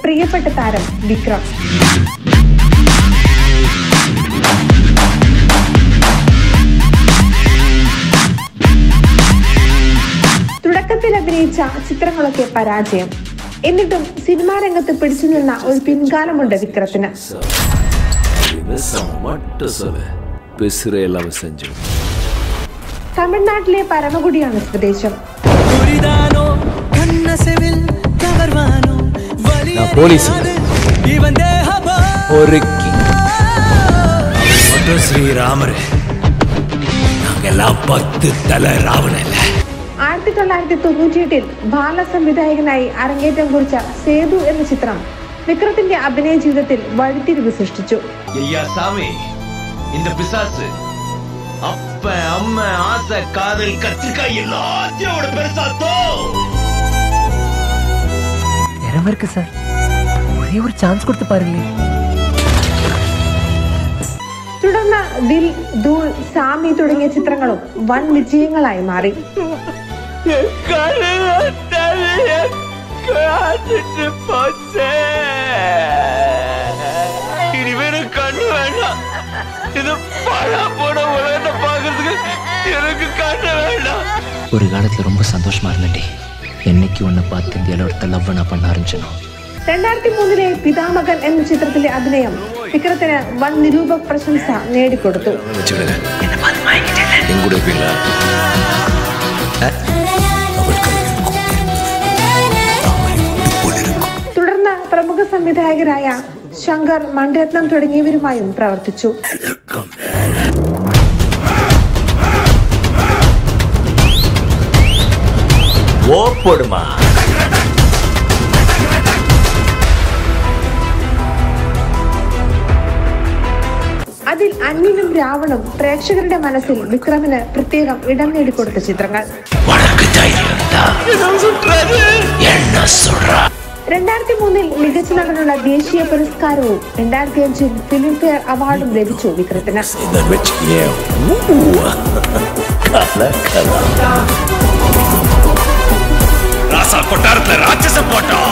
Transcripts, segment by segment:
പ്രിയപ്പെട്ട താരം വിക്രം തുടക്കത്തിൽ അഭിനയിച്ച ചിത്രങ്ങളൊക്കെ പരാജയം എന്നിട്ടും സിനിമാ രംഗത്ത് പിടിച്ചു നിന്ന ഒരു പിൻകാലമുണ്ട് വിക്രത്തിന് விவசாயம் மட்டும் சொல்லு பேசுற எல்லாமே செஞ்சு തമിഴ്നാട്ടിലെ പരമകുടിയാണ് സ്വദേശം புரிதானோ கண்ணசெவில் கவர்வானோ நான் போலீஸ் இவன் தேகபா ஒருக்கி மட்டும் ஸ்ரீராமர் நாங்கெல்லாம் பத்து தலை ராவணன் ആയിരത്തി തൊള്ളായിരത്തി തൊണ്ണൂറ്റിയെട്ടിൽ ബാല സംവിധായകനായി അരങ്ങേറ്റം കുറിച്ച സേതു എന്ന ചിത്രം വിക്രത്തിന്റെ അഭിനയ ജീവിതത്തിൽ വഴിത്തിരിവ് സൃഷ്ടിച്ചു ஐயா சாமி இந்த பிசாசு அப்ப அம்மா ஆசை காதல் கத்திரிக்காய் எல்லாத்தையும் அவட பெருசாத்தோ திறமை இருக்கு சார் ஒரே ஒரு சான்ஸ் கொடுத்து பாருங்களேன் തുടർന്ന് ദിൽ ധൂൾ സാമി തുടങ്ങിയ ചിത്രങ്ങളും വൻ വിജയങ്ങളായി മാറി இனிமேல் கண்ணு வேண்டாம் இது பழா போன உலகத்தை பாக்குறதுக்கு எனக்கு கண்ணு வேண்டாம் ஒரு காலத்துல ரொம்ப சந்தோஷமா இருந்தேன்டி என்னைக்கு உன்னை பார்த்து இந்த ஒருத்த லவ் நான் பண்ண ஆரம்பிச்சனோ രണ്ടായിരത്തി മൂന്നിലെ പിതാമകൻ എന്ന ചിത്രത്തിലെ അഭിനയം വിക്രത്തിന് വൻ നിരൂപക പ്രശംസ നേടിക്കൊടുത്തു வச்சுடுங்க என் கூட இருப்பீங்களா அவள் கையில் போல் இருக்கும் തുടർന്ന് പ്രമുഖ സംവിധായകരായ ശങ്കർ മണിരത്നം തുടങ്ങിയവരുമായും പ്രവർത്തിച്ചു ஓ போடுமா അതിൽ അന്യനും രാവണും പ്രേക്ഷകരുടെ മനസ്സിൽ വിക്രമിന് പ്രത്യേകം ഇടം നേടിക്കൊടുത്ത ചിത്രങ്ങൾ உனக்கு தைரியம் தான் என்ன சொல்றா രണ്ടായിരത്തി മൂന്നിൽ മികച്ച നടനുള്ള ദേശീയ പുരസ്കാരവും രണ്ടായിരത്തി അഞ്ചിൽ ഫിലിംഫെയർ അവാർഡും ലഭിച്ചു വിക്രത്തിന് இதை வச்சுக்கியே கலக்கலாம் ராசா கொட்டாரத்துல ராட்சச போட்டோம்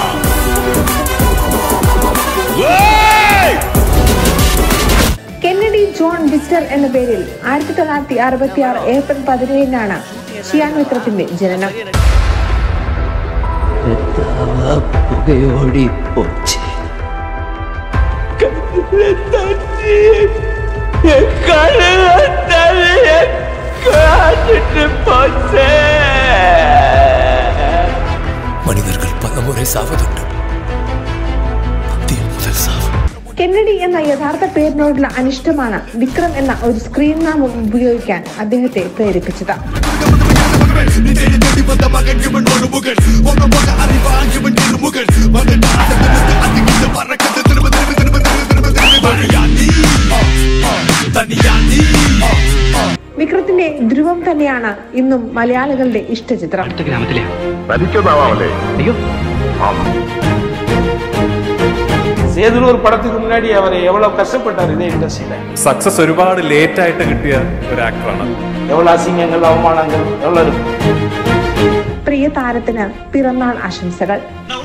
കെന്നഡി ജോൺ വിസ്റ്റർ എന്ന പേരിൽ ആയിരത്തി തൊള്ളായിരത്തി അറുപത്തി ആറ് ഏപ്രിൽ പതിനേഴിനാണ് ഷിയാൻ വിക്രത്തിന്റെ ജനനം புகையோடி போச்சு மனிதர்கள் பலமுறை சாவதுண்டு புத்தியில் முதல் சாவு കെന്നഡി എന്ന യഥാർത്ഥ പേരിനോടുള്ള അനിഷ്ടമാണ് വിക്രം എന്ന ഒരു സ്ക്രീൻ നാമം ഉപയോഗിക്കാൻ അദ്ദേഹത്തെ പ്രേരിപ്പിച്ചത് വിക്രത്തിന്റെ ധ്രുവം തന്നെയാണ് ഇന്നും മലയാളികളുടെ ഇഷ്ടചിത്രം சேதுரு ஒரு படத்துக்கு முன்னாடி அவர் எவ்வளவு கஷ்டப்பட்டார் இதே இண்டஸ்ட்ரியில സക്സസ് ഒരുപാട് ലേറ്റ് ആയിട്ട് കിട്ടിയ ഒരു ആക്ടറാണ് எவ்வளவு அசிங்கங்கள் அவமானங்கள் எவ்வளவு இருக்கு പ്രിയ താരത്തിന് പിറന്നാൾ ആശംസകൾ